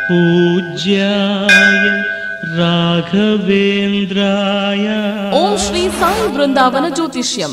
पूज्याय राघवेन्द्राय ಓಂ ಶ್ರೀ ಸಾಯಿ ಬೃಂದಾವನ ಜ್ಯೋತಿಷ್ಯಂ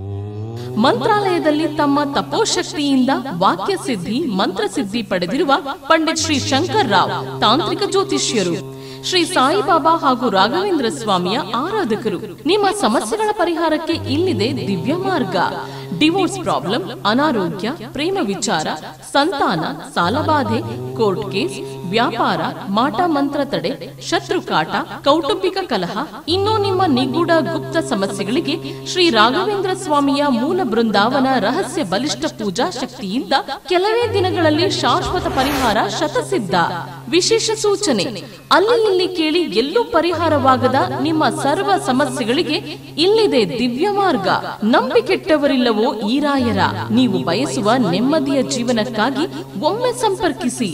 ಮಂತ್ರಾಲಯದಲ್ಲಿ ತಮ್ಮ ತಪೋಶಕ್ತಿಯಿಂದ ವಾಕ್ಯ ಸಿದ್ಧಿ ಮಂತ್ರಸಿದ್ಧಿ ಪಡೆದಿರುವ ಪಂಡಿತ್ ಶ್ರೀ ಶಂಕರ್ ರಾವ್ ತಾಂತ್ರಿಕ ಜ್ಯೋತಿಷ್ಯರು ಶ್ರೀ ಸಾಯಿಬಾಬಾ ಹಾಗೂ ರಾಘವೇಂದ್ರ ಸ್ವಾಮಿಯ ಆರಾಧಕರು ನಿಮ್ಮ ಸಮಸ್ಯೆಗಳ ಪರಿಹಾರಕ್ಕೆ ಇಲ್ಲಿದೆ ದಿವ್ಯ ಮಾರ್ಗ ಡಿವೋರ್ಸ್ ಪ್ರಾಬ್ಲಮ್ ಅನಾರೋಗ್ಯ ಪ್ರೇಮ ವಿಚಾರ ಸಂತಾನ ಸಾಲಬಾಧೆ ಕೋರ್ಟ್ ಕೇಸ್ ವ್ಯಾಪಾರ ಮಾಟ ಮಂತ್ರ ತಡೆ ಶತ್ರು ಕಾಟ ಕೌಟುಂಬಿಕ ಕಲಹ ಇನ್ನೂ ನಿಮ್ಮ ನಿಗೂಢ ಗುಪ್ತ ಸಮಸ್ಯೆಗಳಿಗೆ ಶ್ರೀ ರಾಘವೇಂದ್ರ ಸ್ವಾಮಿಯ ಮೂಲ ಬೃಂದಾವನ ರಹಸ್ಯ ಬಲಿಷ್ಠ ಪೂಜಾ ಶಕ್ತಿಯಿಂದ ಕೆಲವೇ ದಿನಗಳಲ್ಲಿ ಶಾಶ್ವತ ಪರಿಹಾರ ಶತಸಿದ್ಧ ವಿಶೇಷ ಸೂಚನೆ ಅಲ್ಲಿ ಇಲ್ಲಿ ಕೇಳಿ ಎಲ್ಲೂ ಪರಿಹಾರವಾಗದ ನಿಮ್ಮ ಸರ್ವ ಸಮಸ್ಯೆಗಳಿಗೆ ಇಲ್ಲಿದೆ ದಿವ್ಯ ಮಾರ್ಗ ನಂಬಿಕೆಟ್ಟವರಿಲ್ಲವೋ ಈರಾಯರ ನೀವು ಬಯಸುವ ನೆಮ್ಮದಿಯ ಜೀವನಕ್ಕಾಗಿ ಒಮ್ಮೆ ಸಂಪರ್ಕಿಸಿ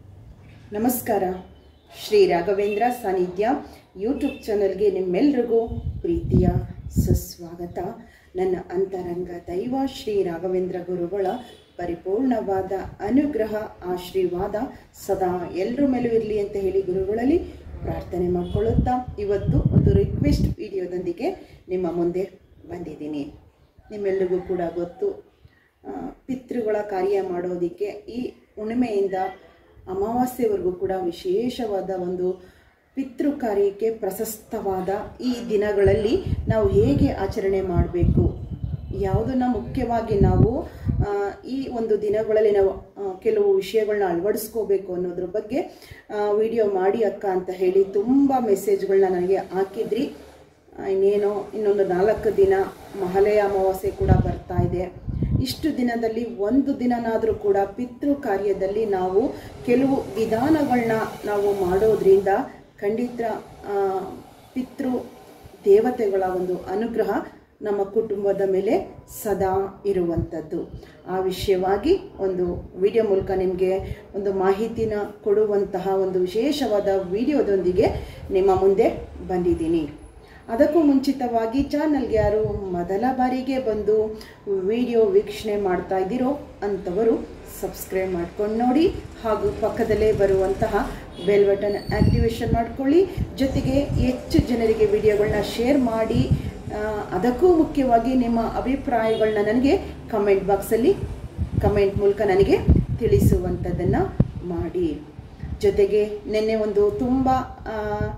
ನಮಸ್ಕಾರ ಶ್ರೀ ರಾಘವೇಂದ್ರ ಸಾನ್ನಿಧ್ಯ ಯೂಟ್ಯೂಬ್ ಚಾನಲ್ಗೆ ನಿಮ್ಮೆಲ್ರಿಗೂ ಪ್ರೀತಿಯ ಸುಸ್ವಾಗತ ನನ್ನ ಅಂತರಂಗ ದೈವ ಶ್ರೀ ರಾಘವೇಂದ್ರ ಗುರುಗಳ ಪರಿಪೂರ್ಣವಾದ ಅನುಗ್ರಹ ಆಶೀರ್ವಾದ ಸದಾ ಎಲ್ಲರ ಮೇಲೂ ಇರಲಿ ಅಂತ ಹೇಳಿ ಗುರುಗಳಲ್ಲಿ ಪ್ರಾರ್ಥನೆ ಮಾಡಿಕೊಳ್ಳುತ್ತಾ ಇವತ್ತು ಒಂದು ರಿಕ್ವೆಸ್ಟ್ ವಿಡಿಯೋದೊಂದಿಗೆ ನಿಮ್ಮ ಮುಂದೆ ಬಂದಿದ್ದೀನಿ ನಿಮ್ಮೆಲ್ಲರಿಗೂ ಕೂಡ ಗೊತ್ತು ಆ, ಪಿತೃಗಳ ಕಾರ್ಯ ಮಾಡೋದಕ್ಕೆ ಈ ಹುಣ್ಣಿಮೆಯಿಂದ ಅಮಾವಾಸ್ಯೆವರೆಗೂ ಕೂಡ ವಿಶೇಷವಾದ ಒಂದು ಪಿತೃ ಕಾರ್ಯಕ್ಕೆ ಪ್ರಶಸ್ತವಾದ ಈ ದಿನಗಳಲ್ಲಿ ನಾವು ಹೇಗೆ ಆಚರಣೆ ಮಾಡಬೇಕು ಯಾವುದನ್ನು ಮುಖ್ಯವಾಗಿ ನಾವು ಆ, ಈ ಒಂದು ದಿನಗಳಲ್ಲಿ ನಾವು ಆ, ಕೆಲವು ವಿಷಯಗಳನ್ನ ಅಳವಡಿಸ್ಕೋಬೇಕು ಅನ್ನೋದ್ರ ಬಗ್ಗೆ ವಿಡಿಯೋ ಮಾಡಿ ಅಕ್ಕ ಅಂತ ಹೇಳಿ ತುಂಬ ಮೆಸೇಜ್ಗಳನ್ನ ನನಗೆ ಹಾಕಿದ್ರಿ ಆ, ಇನ್ನೇನೋ ಇನ್ನೊಂದು ನಾಲ್ಕು ದಿನ ಮಹಾಲಯ ಅಮಾವಾಸ್ಯೆ ಕೂಡ ಬರ್ತಾ ಇದೆ ಇಷ್ಟು ದಿನದಲ್ಲಿ ಒಂದು ದಿನನಾದರೂ ಕೂಡ ಪಿತೃ ಕಾರ್ಯದಲ್ಲಿ ನಾವು ಕೆಲವು ವಿಧಾನಗಳನ್ನ ನಾವು ಮಾಡೋದ್ರಿಂದ ಖಂಡಿತ ಆ, ಪಿತೃ ದೇವತೆಗಳ ಒಂದು ಅನುಗ್ರಹ ನಮ್ಮ ಕುಟುಂಬದ ಮೇಲೆ ಸದಾ ಇರುವಂಥದ್ದು ಆ ವಿಷಯವಾಗಿ ಒಂದು ವಿಡಿಯೋ ಮೂಲಕ ನಿಮಗೆ ಒಂದು ಮಾಹಿತಿನ ಕೊಡುವಂತಹ ಒಂದು ವಿಶೇಷವಾದ ವಿಡಿಯೋದೊಂದಿಗೆ ನಿಮ್ಮ ಮುಂದೆ ಬಂದಿದ್ದೀನಿ ಅದಕ್ಕೂ ಮುಂಚಿತವಾಗಿ ಚಾನಲ್ಗೆ ಯಾರು ಮೊದಲ ಬಾರಿಗೆ ಬಂದು ವಿಡಿಯೋ ವೀಕ್ಷಣೆ ಮಾಡ್ತಾ ಇದ್ದೀರೋ ಅಂಥವರು ಸಬ್ಸ್ಕ್ರೈಬ್ ಮಾಡ್ಕೊಂಡು ನೋಡಿ ಹಾಗೂ ಪಕ್ಕದಲ್ಲೇ ಬರುವಂತಹ ಬೆಲ್ ಬಟನ್ ಆ್ಯಕ್ಟಿವೇಶನ್ ಮಾಡ್ಕೊಳ್ಳಿ ಜೊತೆಗೆ ಹೆಚ್ಚು ಜನರಿಗೆ ವಿಡಿಯೋಗಳನ್ನ ಶೇರ್ ಮಾಡಿ ಆ, ಅದಕ್ಕೂ ಮುಖ್ಯವಾಗಿ ನಿಮ್ಮ ಅಭಿಪ್ರಾಯಗಳನ್ನ ನನಗೆ ಕಮೆಂಟ್ ಬಾಕ್ಸಲ್ಲಿ ಕಮೆಂಟ್ ಮೂಲಕ ನನಗೆ ತಿಳಿಸುವಂಥದ್ದನ್ನು ಮಾಡಿ ಜೊತೆಗೆ ನಿನ್ನೆ ಒಂದು ತುಂಬ ಆ,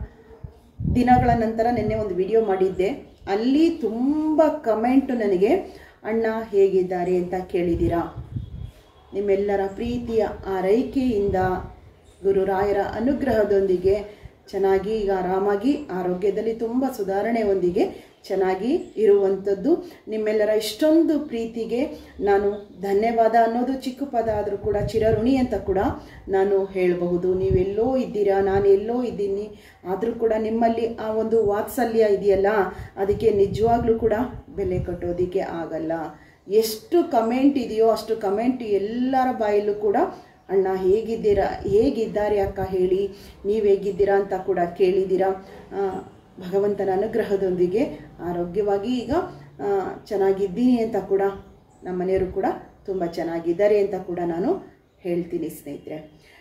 ದಿನಗಳ ನಂತರ ನಿನ್ನೆ ಒಂದು ವಿಡಿಯೋ ಮಾಡಿದ್ದೆ ಅಲ್ಲಿ ತುಂಬ ಕಮೆಂಟು ನನಗೆ ಅಣ್ಣ ಹೇಗಿದ್ದಾರೆ ಅಂತ ಕೇಳಿದ್ದೀರಾ ನಿಮ್ಮೆಲ್ಲರ ಪ್ರೀತಿಯ ಆರೈಕೆಯಿಂದ ಗುರುರಾಯರ ಅನುಗ್ರಹದೊಂದಿಗೆ ಚೆನ್ನಾಗಿ ಈಗ ಆರಾಮಾಗಿ ಆರೋಗ್ಯದಲ್ಲಿ ತುಂಬ ಸುಧಾರಣೆ ಹೊಂದಿಗೆ ಚೆನ್ನಾಗಿ ಇರುವಂಥದ್ದು ನಿಮ್ಮೆಲ್ಲರ ಇಷ್ಟೊಂದು ಪ್ರೀತಿಗೆ ನಾನು ಧನ್ಯವಾದ ಅನ್ನೋದು ಚಿಕ್ಕ ಪದ ಆದರೂ ಕೂಡ ಚಿರಋಣಿ ಅಂತ ಕೂಡ ನಾನು ಹೇಳಬಹುದು ನೀವೆಲ್ಲೋ ಇದ್ದೀರಾ ನಾನು ಎಲ್ಲೋ ಇದ್ದೀನಿ ಆದರೂ ಕೂಡ ನಿಮ್ಮಲ್ಲಿ ಆ ಒಂದು ವಾತ್ಸಲ್ಯ ಇದೆಯಲ್ಲ ಅದಕ್ಕೆ ನಿಜವಾಗ್ಲೂ ಕೂಡ ಬೆಲೆ ಕಟ್ಟೋದಕ್ಕೆ ಆಗಲ್ಲ ಎಷ್ಟು ಕಮೆಂಟ್ ಇದೆಯೋ ಅಷ್ಟು ಕಮೆಂಟ್ ಎಲ್ಲರ ಬಾಯಲ್ಲೂ ಕೂಡ ಅಣ್ಣ ಹೇಗಿದ್ದೀರಾ ಹೇಗಿದ್ದಾರೆ ಅಕ್ಕ ಹೇಳಿ ನೀವು ಹೇಗಿದ್ದೀರಾ ಅಂತ ಕೂಡ ಕೇಳಿದ್ದೀರಾ ಆ, ಭಗವಂತನ ಅನುಗ್ರಹದೊಂದಿಗೆ ಆರೋಗ್ಯವಾಗಿ ಈಗ ಆ, ಚೆನ್ನಾಗಿದ್ದೀನಿ ಅಂತ ಕೂಡ ನಮ್ಮ ಮನೆಯವರು ಕೂಡ ತುಂಬ ಚೆನ್ನಾಗಿದ್ದಾರೆ ಅಂತ ಕೂಡ ನಾನು ಹೇಳ್ತೀನಿ ಸ್ನೇಹಿತರೆ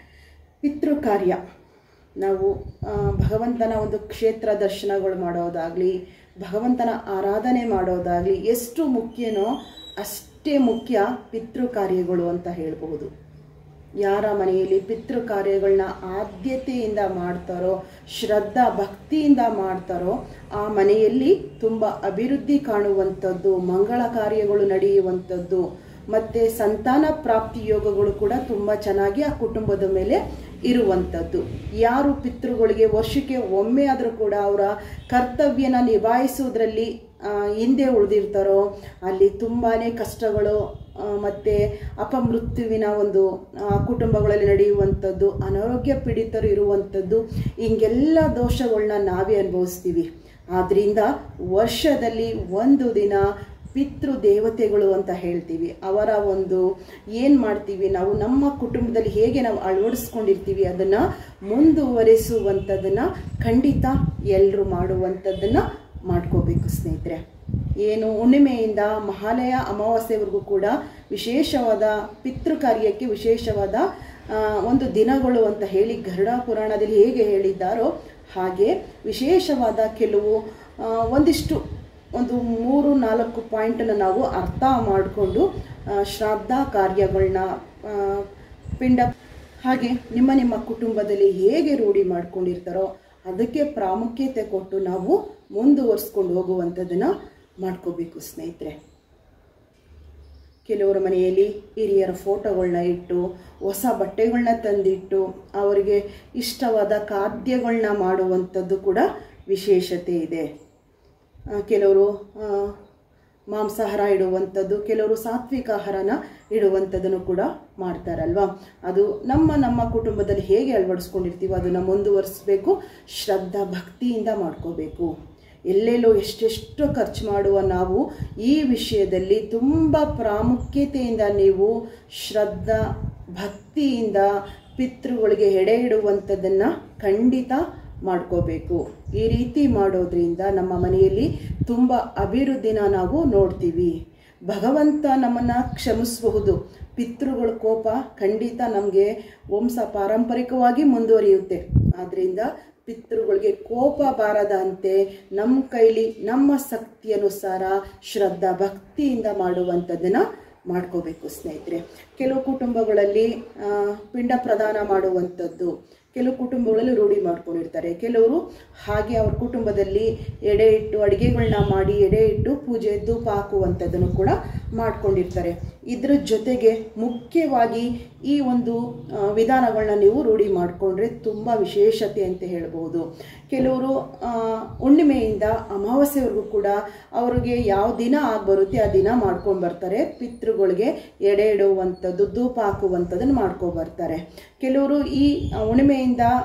ಪಿತೃ ಕಾರ್ಯ ನಾವು ಆ, ಭಗವಂತನ ಒಂದು ಕ್ಷೇತ್ರ ದರ್ಶನಗಳು ಮಾಡೋದಾಗಲಿ ಭಗವಂತನ ಆರಾಧನೆ ಮಾಡೋದಾಗಲಿ ಎಷ್ಟು ಮುಖ್ಯನೋ ಅಷ್ಟೇ ಮುಖ್ಯ ಪಿತೃ ಕಾರ್ಯಗಳು ಅಂತ ಹೇಳಬಹುದು ಯಾರ ಮನೆಯಲ್ಲಿ ಪಿತೃ ಕಾರ್ಯಗಳನ್ನ ಆದ್ಯತೆಯಿಂದ ಮಾಡ್ತಾರೋ ಶ್ರದ್ಧಾ ಭಕ್ತಿಯಿಂದ ಮಾಡ್ತಾರೋ ಆ ಮನೆಯಲ್ಲಿ ತುಂಬ ಅಭಿವೃದ್ಧಿ ಕಾಣುವಂಥದ್ದು ಮಂಗಳ ಕಾರ್ಯಗಳು ನಡೆಯುವಂಥದ್ದು ಮತ್ತು ಸಂತಾನ ಪ್ರಾಪ್ತಿ ಯೋಗಗಳು ಕೂಡ ತುಂಬ ಚೆನ್ನಾಗಿ ಆ ಕುಟುಂಬದ ಮೇಲೆ ಇರುವಂಥದ್ದು ಯಾರು ಪಿತೃಗಳಿಗೆ ವರ್ಷಕ್ಕೆ ಒಮ್ಮೆ ಆದರೂ ಕೂಡ ಅವರ ಕರ್ತವ್ಯನ ನಿಭಾಯಿಸುವುದರಲ್ಲಿ ಆ, ಹಿಂದೆ ಉಳಿದಿರ್ತಾರೋ ಅಲ್ಲಿ ತುಂಬಾ ಕಷ್ಟಗಳು ಆ, ಮತ್ತೆ ಅಪಮೃತ್ಯುವಿನ ಒಂದು ಆ, ಕುಟುಂಬಗಳಲ್ಲಿ ನಡೆಯುವಂಥದ್ದು ಅನಾರೋಗ್ಯ ಪೀಡಿತರು ಇರುವಂಥದ್ದು ಹಿಂಗೆಲ್ಲ ದೋಷಗಳನ್ನ ನಾವೇ ಅನುಭವಿಸ್ತೀವಿ ಆದ್ದರಿಂದ ವರ್ಷದಲ್ಲಿ ಒಂದು ದಿನ ಪಿತೃ ದೇವತೆಗಳು ಅಂತ ಹೇಳ್ತೀವಿ ಅವರ ಒಂದು ಏನು ಮಾಡ್ತೀವಿ ನಾವು ನಮ್ಮ ಕುಟುಂಬದಲ್ಲಿ ಹೇಗೆ ನಾವು ಅಳವಡಿಸ್ಕೊಂಡಿರ್ತೀವಿ ಅದನ್ನು ಮುಂದುವರಿಸುವಂಥದ್ದನ್ನು ಖಂಡಿತ ಎಲ್ಲರೂ ಮಾಡುವಂಥದ್ದನ್ನು ಮಾಡ್ಕೋಬೇಕು ಸ್ನೇಹಿತರೆ ಏನು ಹುಣ್ಣಿಮೆಯಿಂದ ಮಹಾಲಯ ಅಮಾವಾಸ್ಯೆವರೆಗೂ ಕೂಡ ವಿಶೇಷವಾದ ಪಿತೃ ಕಾರ್ಯಕ್ಕೆ ವಿಶೇಷವಾದ ಆ, ಒಂದು ದಿನಗಳು ಅಂತ ಹೇಳಿ ಗರುಡ ಪುರಾಣದಲ್ಲಿ ಹೇಗೆ ಹೇಳಿದ್ದಾರೋ ಹಾಗೆ ವಿಶೇಷವಾದ ಕೆಲವು ಆ, ಒಂದಿಷ್ಟು ಒಂದು ಮೂರು ನಾಲ್ಕು ಪಾಯಿಂಟನ್ನು ನಾವು ಅರ್ಥ ಮಾಡಿಕೊಂಡು ಶ್ರಾದ್ದ ಕಾರ್ಯಗಳನ್ನ ಪಿಂಡ ಹಾಗೆ ನಿಮ್ಮ ನಿಮ್ಮ ಕುಟುಂಬದಲ್ಲಿ ಹೇಗೆ ರೂಢಿ ಮಾಡ್ಕೊಂಡಿರ್ತಾರೋ ಅದಕ್ಕೆ ಪ್ರಾಮುಖ್ಯತೆ ಕೊಟ್ಟು ನಾವು ಮುಂದುವರಿಸ್ಕೊಂಡು ಹೋಗುವಂಥದ್ದನ್ನು ಮಾಡ್ಕೋಬೇಕು ಸ್ನೇಹಿತರೆ ಕೆಲವರ ಮನೆಯಲ್ಲಿ ಹಿರಿಯರ ಫೋಟೋಗಳನ್ನ ಇಟ್ಟು ಹೊಸ ಬಟ್ಟೆಗಳನ್ನ ತಂದಿಟ್ಟು ಅವರಿಗೆ ಇಷ್ಟವಾದ ಖಾದ್ಯಗಳನ್ನ ಮಾಡುವಂಥದ್ದು ಕೂಡ ವಿಶೇಷತೆ ಇದೆ ಆ, ಕೆಲವರು ಆ, ಮಾಂಸಾಹಾರ ಇಡುವಂಥದ್ದು ಕೆಲವರು ಸಾತ್ವಿಕ ಆಹಾರನ ಇಡುವಂಥದ್ದನ್ನು ಕೂಡ ಮಾಡ್ತಾರಲ್ವಾ ಅದು ನಮ್ಮ ನಮ್ಮ ಕುಟುಂಬದಲ್ಲಿ ಹೇಗೆ ಅಳವಡಿಸ್ಕೊಂಡಿರ್ತೀವೋ ಅದನ್ನು ಮುಂದುವರಿಸಬೇಕು ಶ್ರದ್ಧಾ ಭಕ್ತಿಯಿಂದ ಮಾಡ್ಕೋಬೇಕು ಎಲ್ಲೆಲ್ಲೋ ಎಷ್ಟೆಷ್ಟು ಖರ್ಚು ಮಾಡುವ ನಾವು ಈ ವಿಷಯದಲ್ಲಿ ತುಂಬ ಪ್ರಾಮುಖ್ಯತೆಯಿಂದ ನೀವು ಶ್ರದ್ಧಾ ಭಕ್ತಿಯಿಂದ ಪಿತೃಗಳಿಗೆ ಎಡೆ ಇಡುವಂಥದ್ದನ್ನು ಖಂಡಿತ ಮಾಡ್ಕೋಬೇಕು ಈ ರೀತಿ ಮಾಡೋದ್ರಿಂದ ನಮ್ಮ ಮನೆಯಲ್ಲಿ ತುಂಬ ಅಭಿವೃದ್ಧಿನ ನಾವು ನೋಡ್ತೀವಿ ಭಗವಂತ ನಮ್ಮನ್ನು ಕ್ಷಮಿಸಬಹುದು ಪಿತೃಗಳ ಕೋಪ ಖಂಡಿತ ನಮಗೆ ವಂಶ ಪಾರಂಪರಿಕವಾಗಿ ಮುಂದುವರಿಯುತ್ತೆ ಆದ್ದರಿಂದ ಪಿತೃಗಳಿಗೆ ಕೋಪ ಬಾರದಂತೆ ನಮ್ಮ ಕೈಲಿ ನಮ್ಮ ಶಕ್ತಿ ಅನುಸಾರ ಶ್ರದ್ಧಾ ಭಕ್ತಿಯಿಂದ ಮಾಡುವಂಥದ್ದನ್ನು ಮಾಡ್ಕೋಬೇಕು ಸ್ನೇಹಿತರೆ ಕೆಲವು ಕುಟುಂಬಗಳಲ್ಲಿ ಆ, ಪಿಂಡ ಪ್ರದಾನ ಮಾಡುವಂಥದ್ದು ಕೆಲವು ಕುಟುಂಬಗಳಲ್ಲಿ ರೂಢಿ ಮಾಡ್ಕೊಂಡಿರ್ತಾರೆ ಕೆಲವರು ಹಾಗೆ ಅವ್ರ ಕುಟುಂಬದಲ್ಲಿ ಎಡೆ ಇಟ್ಟು ಅಡುಗೆಗಳನ್ನ ಮಾಡಿ ಎಡೆ ಇಟ್ಟು ಪೂಜೆ ಧೂಪ ಹಾಕುವಂಥದ್ದನ್ನು ಕೂಡ ಮಾಡ್ಕೊಂಡಿರ್ತಾರೆ ಇದ್ರ ಜೊತೆಗೆ ಮುಖ್ಯವಾಗಿ ಈ ಒಂದು ಆ, ವಿಧಾನಗಳನ್ನ ನೀವು ರೂಢಿ ಮಾಡಿಕೊಂಡ್ರೆ ತುಂಬ ವಿಶೇಷತೆ ಅಂತ ಹೇಳ್ಬೋದು ಕೆಲವರು ಆ, ಹುಣ್ಣಿಮೆಯಿಂದ ಅಮಾವಾಸ್ಯೆವರೆಗೂ ಕೂಡ ಅವ್ರಿಗೆ ಯಾವ ದಿನ ಆಗಿ ಬರುತ್ತೆ ಆ ದಿನ ಮಾಡ್ಕೊಂಡು ಬರ್ತಾರೆ ಪಿತೃಗಳಿಗೆ ಎಡೆ ಇಡುವಂಥದ್ದು ಧೂಪ ಹಾಕುವಂಥದ್ದನ್ನು ಮಾಡ್ಕೊಂಡು ಬರ್ತಾರೆ ಕೆಲವರು ಈ ಆ, ಹುಣ್ಣಿಮೆಯಿಂದ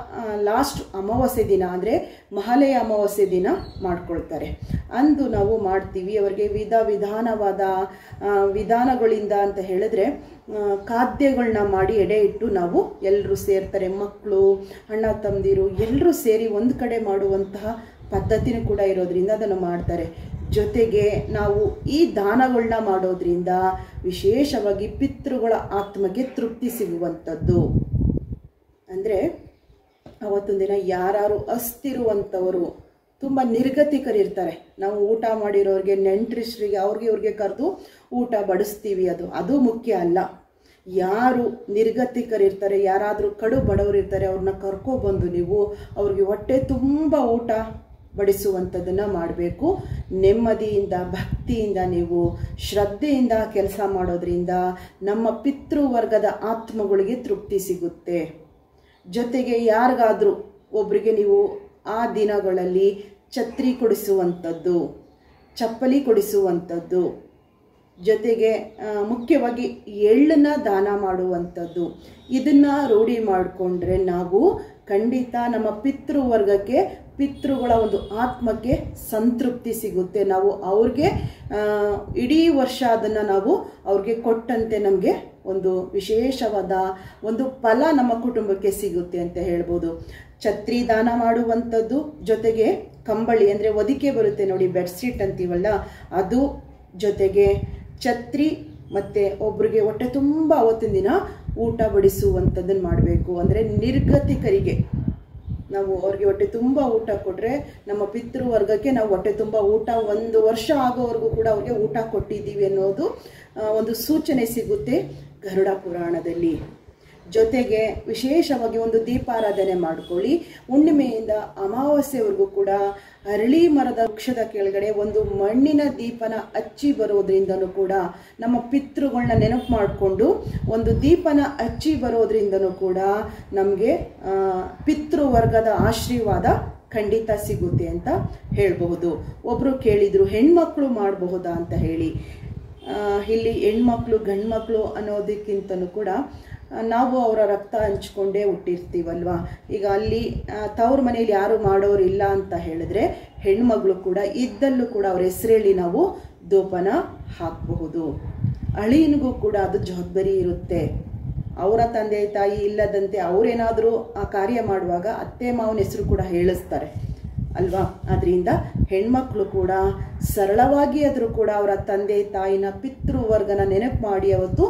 ಲಾಸ್ಟ್ ಅಮಾವಾಸ್ಯೆ ದಿನ ಅಂದರೆ ಮಹಾಲಯ ಅಮಾವಾಸ್ಯೆ ದಿನ ಮಾಡ್ಕೊಳ್ತಾರೆ ಅಂದು ನಾವು ಮಾಡ್ತೀವಿ ಅವರಿಗೆ ವಿಧ ವಿಧಾನವಾದ ಆ, ವಿಧಾನಗಳಿಂದ ಅಂತ ಹೇಳಿದ್ರೆ ಆ, ಖಾದ್ಯಗಳನ್ನ ಮಾಡಿ ಎಡೆ ಇಟ್ಟು ನಾವು ಎಲ್ಲರೂ ಸೇರ್ತಾರೆ ಮಕ್ಕಳು ಅಣ್ಣ ತಮ್ಮದಿರು ಎಲ್ಲರೂ ಸೇರಿ ಒಂದು ಕಡೆ ಮಾಡುವಂತಹ ಪದ್ಧತಿನೂ ಕೂಡ ಇರೋದ್ರಿಂದ ಅದನ್ನು ಮಾಡ್ತಾರೆ ಜೊತೆಗೆ ನಾವು ಈ ದಾನಗಳನ್ನ ಮಾಡೋದ್ರಿಂದ ವಿಶೇಷವಾಗಿ ಪಿತೃಗಳ ಆತ್ಮಕ್ಕೆ ತೃಪ್ತಿ ಸಿಗುವಂಥದ್ದು ಅಂದರೆ ಅವತ್ತೊಂದು ದಿನ ಯಾರು ಅಸ್ತಿರುವಂಥವರು ತುಂಬ ನಿರ್ಗತಿಕರಿರ್ತಾರೆ ನಾವು ಊಟ ಮಾಡಿರೋರಿಗೆ ನೆಂಟ್ರಿಸ್ಟ್ರಿಗೆ ಅವ್ರಿಗೆ ಇವ್ರಿಗೆ ಕರೆದು ಊಟ ಬಡಿಸ್ತೀವಿ ಅದು ಅದು ಮುಖ್ಯ ಅಲ್ಲ ಯಾರು ನಿರ್ಗತಿಕರಿರ್ತಾರೆ ಯಾರಾದರೂ ಕಡು ಬಡವರು ಇರ್ತಾರೆ ಅವ್ರನ್ನ ಕರ್ಕೊಬಂದು ನೀವು ಅವ್ರಿಗೆ ಹೊಟ್ಟೆ ತುಂಬ ಊಟ ಬಡಿಸುವಂಥದ್ದನ್ನು ಮಾಡಬೇಕು ನೆಮ್ಮದಿಯಿಂದ ಭಕ್ತಿಯಿಂದ ನೀವು ಶ್ರದ್ಧೆಯಿಂದ ಕೆಲಸ ಮಾಡೋದ್ರಿಂದ ನಮ್ಮ ಪಿತೃವರ್ಗದ ಆತ್ಮಗಳಿಗೆ ತೃಪ್ತಿ ಸಿಗುತ್ತೆ ಜೊತೆಗೆ ಯಾರಿಗಾದರೂ ಒಬ್ಬರಿಗೆ ನೀವು ಆ ದಿನಗಳಲ್ಲಿ ಛತ್ರಿ ಕೊಡಿಸುವಂಥದ್ದು ಚಪ್ಪಲಿ ಕೊಡಿಸುವಂಥದ್ದು ಜೊತೆಗೆ ಆ, ಮುಖ್ಯವಾಗಿ ಎಳ್ಳನ್ನ ದಾನ ಮಾಡುವಂಥದ್ದು ಇದನ್ನು ರೂಢಿ ಮಾಡಿಕೊಂಡ್ರೆ ನಾವು ಖಂಡಿತ ನಮ್ಮ ಪಿತೃವರ್ಗಕ್ಕೆ ಪಿತೃಗಳ ಒಂದು ಆತ್ಮಕ್ಕೆ ಸಂತೃಪ್ತಿ ಸಿಗುತ್ತೆ ನಾವು ಅವ್ರಿಗೆ ಆ, ಇಡೀ ವರ್ಷ ಅದನ್ನು ನಾವು ಅವ್ರಿಗೆ ಕೊಟ್ಟಂತೆ ನಮಗೆ ಒಂದು ವಿಶೇಷವಾದ ಒಂದು ಫಲ ನಮ್ಮ ಕುಟುಂಬಕ್ಕೆ ಸಿಗುತ್ತೆ ಅಂತ ಹೇಳ್ಬೋದು ಛತ್ರಿ ದಾನ ಮಾಡುವಂಥದ್ದು ಜೊತೆಗೆ ಕಂಬಳಿ ಅಂದರೆ ಹೊದಿಕೆ ಬರುತ್ತೆ ನೋಡಿ ಬೆಡ್ಶೀಟ್ ಅಂತೀವಲ್ಲ ಅದು ಜೊತೆಗೆ ಛತ್ರಿ ಮತ್ತು ಒಬ್ರಿಗೆ ಹೊಟ್ಟೆ ತುಂಬ ಅವತ್ತಿನ ದಿನ ಊಟ ಬಡಿಸುವಂಥದ್ದನ್ನು ಮಾಡಬೇಕು ಅಂದರೆ ನಿರ್ಗತಿಕರಿಗೆ ನಾವು ಅವ್ರಿಗೆ ಹೊಟ್ಟೆ ತುಂಬ ಊಟ ಕೊಟ್ಟರೆ ನಮ್ಮ ಪಿತೃವರ್ಗಕ್ಕೆ ನಾವು ಹೊಟ್ಟೆ ತುಂಬ ಊಟ ಒಂದು ವರ್ಷ ಆಗೋವರೆಗೂ ಕೂಡ ಅವ್ರಿಗೆ ಊಟ ಕೊಟ್ಟಿದ್ದೀವಿ ಅನ್ನೋದು ಆ, ಒಂದು ಸೂಚನೆ ಸಿಗುತ್ತೆ ಗರುಡ ಪುರಾಣದಲ್ಲಿ ಜೊತೆಗೆ ವಿಶೇಷವಾಗಿ ಒಂದು ದೀಪಾರಾಧನೆ ಮಾಡ್ಕೊಳ್ಳಿ ಹುಣ್ಣಿಮೆಯಿಂದ ಅಮಾವಾಸ್ಯೆವರೆಗೂ ಕೂಡ ಅರಳಿ ಮರದ ವೃಕ್ಷದ ಕೆಳಗಡೆ ಒಂದು ಮಣ್ಣಿನ ದೀಪನ ಹಚ್ಚಿ ಬರೋದ್ರಿಂದನೂ ಕೂಡ ನಮ್ಮ ಪಿತೃಗಳನ್ನ ನೆನಪು ಮಾಡಿಕೊಂಡು ಒಂದು ದೀಪನ ಹಚ್ಚಿ ಬರೋದ್ರಿಂದನೂ ಕೂಡ ನಮಗೆ ಪಿತೃವರ್ಗದ ಆಶೀರ್ವಾದ ಖಂಡಿತ ಸಿಗುತ್ತೆ ಅಂತ ಹೇಳಬಹುದು ಒಬ್ಬರು ಕೇಳಿದರು ಹೆಣ್ಮಕ್ಳು ಮಾಡಬಹುದಾ ಅಂತ ಹೇಳಿ ಆ, ಇಲ್ಲಿ ಹೆಣ್ಮಕ್ಳು ಗಂಡ್ಮಕ್ಳು ಅನ್ನೋದಕ್ಕಿಂತನೂ ಕೂಡ ಆ, ನಾವು ಅವರ ರಕ್ತ ಹಂಚ್ಕೊಂಡೇ ಹುಟ್ಟಿರ್ತೀವಲ್ವಾ ಈಗ ಅಲ್ಲಿ ಆ, ತವ್ರ ಮನೇಲಿ ಯಾರು ಮಾಡೋರಿಲ್ಲ ಅಂತ ಹೇಳಿದ್ರೆ ಹೆಣ್ಮಗಳು ಕೂಡ ಇದ್ದಲ್ಲೂ ಕೂಡ ಅವ್ರ ಹೆಸರೇಳಿ ನಾವು ದೋಪನ ಹಾಕಬಹುದು ಅಳಿಯನಿಗೂ ಕೂಡ ಅದು ಜವಾಬ್ದಾರಿ ಇರುತ್ತೆ ಅವರ ತಂದೆ ತಾಯಿ ಇಲ್ಲದಂತೆ ಅವರೇನಾದರೂ ಆ ಕಾರ್ಯ ಮಾಡುವಾಗ ಅತ್ತೆ ಮಾವನ ಹೆಸರು ಕೂಡ ಹೇಳಿಸ್ತಾರೆ ಅಲ್ವಾ ಅದರಿಂದ ಹೆಣ್ಮಕ್ಳು ಕೂಡ ಸರಳವಾಗಿ ಆದರೂ ಕೂಡ ಅವರ ತಂದೆ ತಾಯಿನ ಪಿತೃವರ್ಗನ ನೆನಪು ಮಾಡಿ ಅವತ್ತು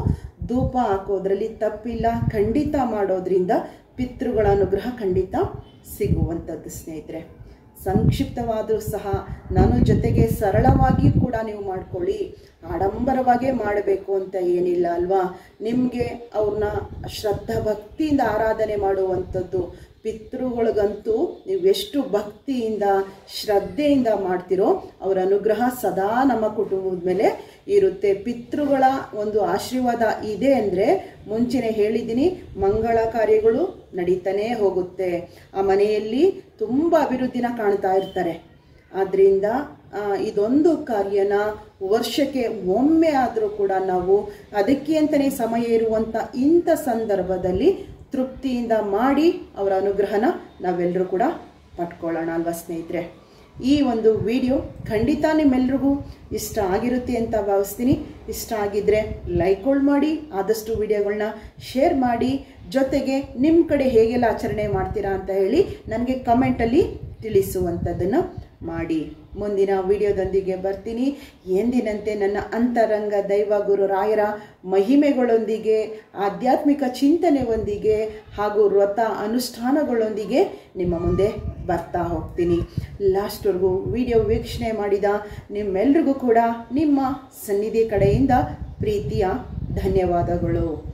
ಧೂಪ ಹಾಕೋದ್ರಲ್ಲಿ ತಪ್ಪಿಲ್ಲ ಖಂಡಿತ ಮಾಡೋದ್ರಿಂದ ಪಿತೃಗಳ ಅನುಗ್ರಹ ಖಂಡಿತ ಸಿಗುವಂಥದ್ದು ಸ್ನೇಹಿತರೆ ಸಂಕ್ಷಿಪ್ತವಾದರೂ ಸಹ ನಾನು ಜೊತೆಗೆ ಸರಳವಾಗಿ ಕೂಡ ನೀವು ಮಾಡ್ಕೊಳ್ಳಿ ಆಡಂಬರವಾಗೇ ಮಾಡಬೇಕು ಅಂತ ಏನಿಲ್ಲ ಅಲ್ವಾ ನಿಮಗೆ ಅವ್ರನ್ನ ಶ್ರದ್ಧಾ ಭಕ್ತಿಯಿಂದ ಆರಾಧನೆ ಮಾಡುವಂಥದ್ದು ಪಿತೃಗಳಿಗಂತೂ ನೀವು ಎಷ್ಟು ಭಕ್ತಿಯಿಂದ ಶ್ರದ್ಧೆಯಿಂದ ಮಾಡ್ತಿರೋ ಅವರ ಅನುಗ್ರಹ ಸದಾ ನಮ್ಮ ಕುಟುಂಬದ ಮೇಲೆ ಇರುತ್ತೆ ಪಿತೃಗಳ ಒಂದು ಆಶೀರ್ವಾದ ಇದೆ ಅಂದರೆ ಮುಂಚೆನೆ ಹೇಳಿದ್ದೀನಿ ಮಂಗಳ ಕಾರ್ಯಗಳು ನಡೀತಾನೇ ಹೋಗುತ್ತೆ ಆ ಮನೆಯಲ್ಲಿ ತುಂಬ ಅಭಿವೃದ್ಧಿನ ಕಾಣ್ತಾ ಇರ್ತಾರೆ ಆದ್ದರಿಂದ ಆ, ಇದೊಂದು ಕಾರ್ಯನ ವರ್ಷಕ್ಕೆ ಒಮ್ಮೆ ಆದರೂ ಕೂಡ ನಾವು ಅದಕ್ಕೆ ಅಂತಲೇ ಸಮಯ ಇರುವಂಥ ಇಂಥ ಸಂದರ್ಭದಲ್ಲಿ ತೃಪ್ತಿಯಿಂದ ಮಾಡಿ ಅವರ ಅನುಗ್ರಹನ ನಾವೆಲ್ಲರೂ ಕೂಡ ಪಟ್ಕೊಳ್ಳೋಣ ಅಲ್ವಾ ಸ್ನೇಹಿತರೆ ಈ ಒಂದು ವಿಡಿಯೋ ಖಂಡಿತ ನಿಮ್ಮೆಲ್ರಿಗೂ ಇಷ್ಟ ಆಗಿರುತ್ತೆ ಅಂತ ಭಾವಿಸ್ತೀನಿ ಇಷ್ಟ ಆಗಿದ್ರೆ ಲೈಕ್ಗಳು ಮಾಡಿ ಆದಷ್ಟು ವಿಡಿಯೋಗಳನ್ನ ಶೇರ್ ಮಾಡಿ ಜೊತೆಗೆ ನಿಮ್ಮ ಕಡೆ ಹೇಗೆಲ್ಲ ಆಚರಣೆ ಮಾಡ್ತೀರಾ ಅಂತ ಹೇಳಿ ನನಗೆ ಕಮೆಂಟಲ್ಲಿ ತಿಳಿಸುವಂಥದ್ದನ್ನು ಮಾಡಿ ಮುಂದಿನ ವಿಡಿಯೋದೊಂದಿಗೆ ಬರ್ತೀನಿ ಎಂದಿನಂತೆ ನನ್ನ ಅಂತರಂಗ ದೈವ ಗುರು ರಾಯರ ಮಹಿಮೆಗಳೊಂದಿಗೆ ಆಧ್ಯಾತ್ಮಿಕ ಚಿಂತನೆಯೊಂದಿಗೆ ಹಾಗೂ ವ್ರತ ಅನುಷ್ಠಾನಗಳೊಂದಿಗೆ ನಿಮ್ಮ ಮುಂದೆ ಬರ್ತಾ ಹೋಗ್ತೀನಿ ಲಾಸ್ಟ್ವರೆಗೂ ವಿಡಿಯೋ ವೀಕ್ಷಣೆ ಮಾಡಿದ ನಿಮ್ಮೆಲ್ರಿಗೂ ಕೂಡ ನಿಮ್ಮ ಸನ್ನಿಧಿ ಕಡೆಯಿಂದ ಪ್ರೀತಿಯ ಧನ್ಯವಾದಗಳು